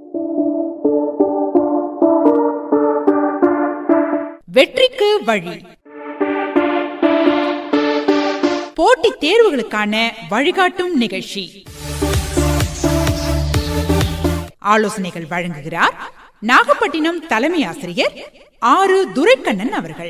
வெற்றிக்கு வழி போட்டித் தேர்வுகளுக்கான வழிகாட்டும் நிகழ்ச்சி ஆலோசனைகள் வழங்குகிறார் நாகப்பட்டினம் தலைமை ஆசிரியர் ஆறு துரைக்கண்ணன் அவர்கள்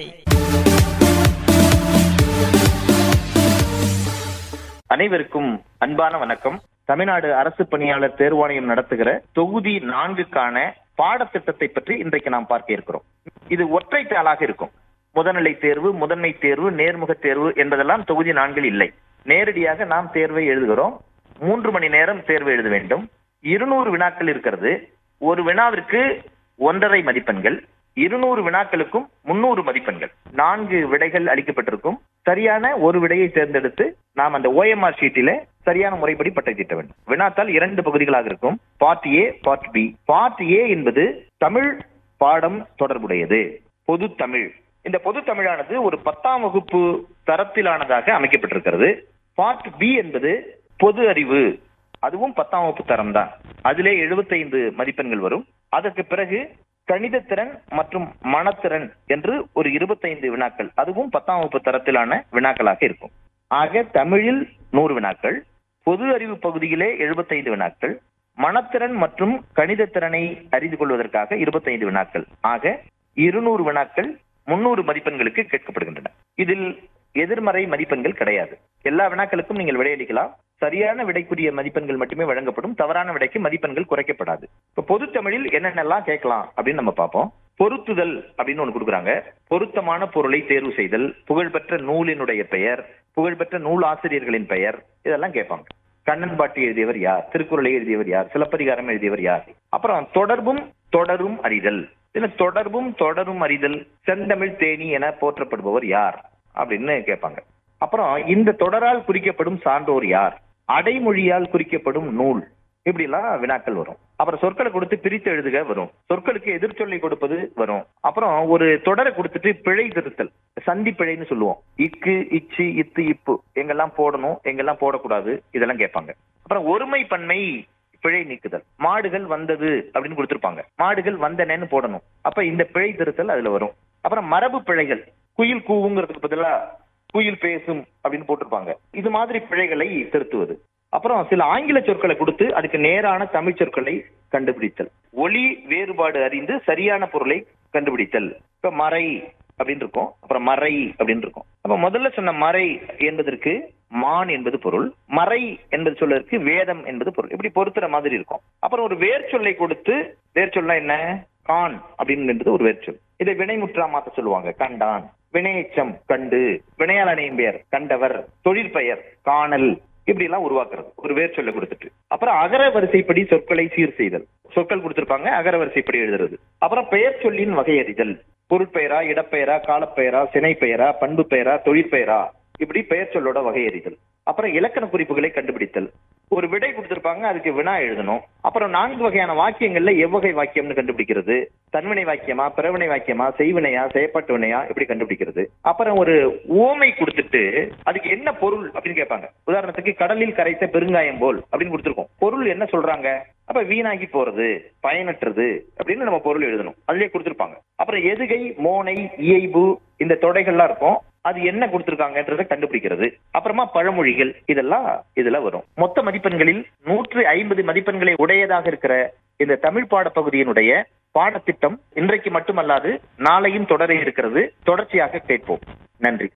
அனைவருக்கும் அன்பான வணக்கம் தமிழ்நாடு அரசு பணியாளர் தேர்வாணையம் நடத்துகிற தொகுதி நான்குக்கான பாடத்திட்டத்தை பற்றி இன்றைக்கு நாம் பார்க்க இருக்கிறோம் இது ஒற்றை தாளாக இருக்கும் முதல்நிலை தேர்வு முதன்மை தேர்வு நேர்முக தேர்வு என்பதெல்லாம் தொகுதி நான்கில் இல்லை நேரடியாக நாம் தேர்வை எழுதுகிறோம் மூன்று மணி நேரம் தேர்வு எழுத வேண்டும் இருநூறு வினாக்கள் இருக்கிறது ஒரு வினாவிற்கு ஒன்றரை மதிப்பெண்கள் இருநூறு வினாக்களுக்கும் முன்னூறு மதிப்பெண்கள் நான்கு விடைகள் அளிக்கப்பட்டிருக்கும் சரியான ஒரு விடையை தேர்ந்தெடுத்து நாம் அந்த ஓஎம்ஆர் ஷீட்டில சரியான முறைப்படி பட்டை தீட்ட வேண்டும் வினாத்தால் இரண்டு பகுதிகளாக இருக்கும் part A part B part A என்பது தமிழ் பாடம் தொடர்புடையது பொது தமிழ் இந்த பொது தமிழானது ஒரு பத்தாம் வகுப்பு தரத்திலானதாக அமைக்கப்பட்டிருக்கிறது பார்ட் பி என்பது பொது அறிவு அதுவும் பத்தாம் வகுப்பு தரம் தான் அதிலே எழுபத்தைந்து மதிப்பெண்கள் வரும் அதற்கு பிறகு கணிதத்திறன் மற்றும் மனத்திறன் என்று ஒரு இருபத்தைந்து வினாக்கள் அதுவும் பத்தாம் வகுப்பு தரத்திலான வினாக்களாக இருக்கும் ஆக தமிழில் நூறு வினாக்கள் பொது அறிவு பகுதியிலே எழுபத்தைந்து வினாக்கள் மனத்திறன் மற்றும் கணிதத்திறனை அறிந்து கொள்வதற்காக இருபத்தைந்து வினாக்கள் ஆக இருநூறு வினாக்கள் முன்னூறு மதிப்பெண்களுக்கு கேட்கப்படுகின்றன இதில் எதிர்மறை மதிப்பெண்கள் கிடையாது எல்லா வினாக்களுக்கும் நீங்கள் விடையளிக்கலாம் சரியான விடைக்குரிய மதிப்பெண்கள் மட்டுமே வழங்கப்படும் தவறான விடைக்கு மதிப்பெண்கள் குறைக்கப்படாது இப்ப பொது தமிழில் என்னென்னலாம் கேட்கலாம் அப்படின்னு நம்ம பார்ப்போம் பொருத்துதல் அப்படின்னு ஒண்ணு கொடுக்குறாங்க பொருத்தமான பொருளை தேர்வு செய்தல் புகழ்பெற்ற நூலினுடைய பெயர் புகழ்பெற்ற நூல் ஆசிரியர்களின் பெயர் இதெல்லாம் கேட்பாங்க கண்ணன் பாட்டி எழுதியவர் யார் திருக்குறளை எழுதியவர் யார் சிலப்பதிகாரம் எழுதியவர் யார் அப்புறம் தொடர்பும் தொடரும் அறிதல் இதுல தொடர்பும் தொடரும் அறிதல் செந்தமிழ் தேனி என போற்றப்படுபவர் யார் அப்படின்னு கேட்பாங்க அப்புறம் இந்த தொடரால் குறிக்கப்படும் சான்றோர் யார் அடைமொழியால் குறிக்கப்படும் நூல் இப்படி எல்லாம் வினாக்கள் வரும் அப்புறம் சொற்களை கொடுத்து பிரித்து எழுதுக வரும் சொற்களுக்கு எதிர்ச்சொல்லை கொடுப்பது வரும் அப்புறம் ஒரு தொடரை கொடுத்துட்டு பிழை திருத்தல் சந்தி பிழைன்னு சொல்லுவோம் இக்கு இச்சு இத்து இப்பு எங்கெல்லாம் போடணும் எங்கெல்லாம் போடக்கூடாது இதெல்லாம் கேட்பாங்க அப்புறம் ஒருமை பன்மை பிழை நீக்குதல் மாடுகள் வந்தது அப்படின்னு கொடுத்திருப்பாங்க மாடுகள் வந்தனன்னு போடணும் அப்ப இந்த பிழை திருத்தல் அதுல வரும் அப்புறம் மரபு பிழைகள் குயில் கூவுங்கிறதுக்கு பதிலா குயில் பேசும் அப்படின்னு போட்டிருப்பாங்க இது மாதிரி பிழைகளை திருத்துவது அப்புறம் சில ஆங்கில சொற்களை கொடுத்து அதுக்கு நேரான தமிழ் சொற்களை கண்டுபிடித்தல் ஒளி வேறுபாடு அறிந்து சரியான பொருளை கண்டுபிடித்தல் இப்ப மறை அப்படின்னு இருக்கும் அப்புறம் மறை அப்படின்னு இருக்கும் அப்ப முதல்ல சொன்ன மறை என்பதற்கு மான் என்பது பொருள் மறை என்பது சொல்லற்கு வேதம் என்பது பொருள் இப்படி பொருத்துற மாதிரி இருக்கும் அப்புறம் ஒரு வேர் சொல்லை கொடுத்து வேர் சொல்ல என்ன கான் அப்படின்னு என்பது ஒரு வேர்ச்சொல் இதை வினைமுற்றா மாத்த சொல்லுவாங்க கண்டான் வினையச்சம் கண்டு வினையாளனையும் பெயர் கண்டவர் தொழிற்பெயர் காணல் இப்படி எல்லாம் உருவாக்குறது ஒரு வேர் சொல்ல கொடுத்துட்டு அப்புறம் அகர வரிசைப்படி சொற்களை சீர் செய்தல் சொற்கள் கொடுத்திருப்பாங்க அகர வரிசைப்படி எழுதுறது அப்புறம் பெயர் சொல்லின் வகையறிதல் பொருட்பெயரா இடப்பெயரா காலப்பெயரா சினை பெயரா பண்பு பெயரா தொழிற்பெயரா இப்படி பெயர் சொல்லோட வகையறிதல் அப்புறம் இலக்கண குறிப்புகளை கண்டுபிடித்தல் ஒரு விடை கொடுத்திருப்பாங்க அதுக்கு வினா எழுதணும் அப்புறம் நான்கு வகையான வாக்கியங்கள்ல எவ்வகை வாக்கியம்னு கண்டுபிடிக்கிறது தன்வினை வாக்கியமா பிறவினை வாக்கியமா செய்வினையா செயற்பாட்டு வினையா இப்படி கண்டுபிடிக்கிறது அப்புறம் ஒரு ஓமை கொடுத்துட்டு அதுக்கு என்ன பொருள் அப்படின்னு கேட்பாங்க உதாரணத்துக்கு கடலில் கரைத்த பெருங்காயம் போல் அப்படின்னு கொடுத்திருக்கோம் பொருள் என்ன சொல்றாங்க அப்ப வீணாகி போறது பயனற்றது அப்படின்னு நம்ம பொருள் எழுதணும் அதுலயே கொடுத்திருப்பாங்க அப்புறம் எதுகை மோனை இயைபு இந்த தொடைகள்லாம் இருக்கும் அது என்ன கொடுத்திருக்காங்கன்றத கண்டுபிடிக்கிறது அப்புறமா பழமொழிகள் இதெல்லாம் இதுல வரும் மொத்த மதிப்பெண்களில் நூற்று ஐம்பது மதிப்பெண்களை உடையதாக இருக்கிற இந்த தமிழ் பாட பகுதியினுடைய பாடத்திட்டம் இன்றைக்கு மட்டுமல்லாது நாளையும் தொடர இருக்கிறது தொடர்ச்சியாக கேட்போம் நன்றி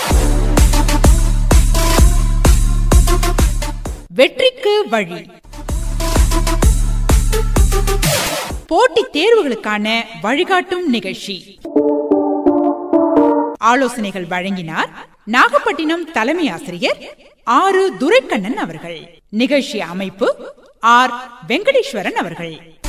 வெற்றிக்கு வழி போட்டித் தேர்வுகளுக்கான வழிகாட்டும் நிகழ்ச்சி ஆலோசனைகள் வழங்கினார் நாகப்பட்டினம் தலைமை ஆசிரியர் ஆறு துரைக்கண்ணன் அவர்கள் நிகழ்ச்சி அமைப்பு ஆர் வெங்கடேஸ்வரன் அவர்கள்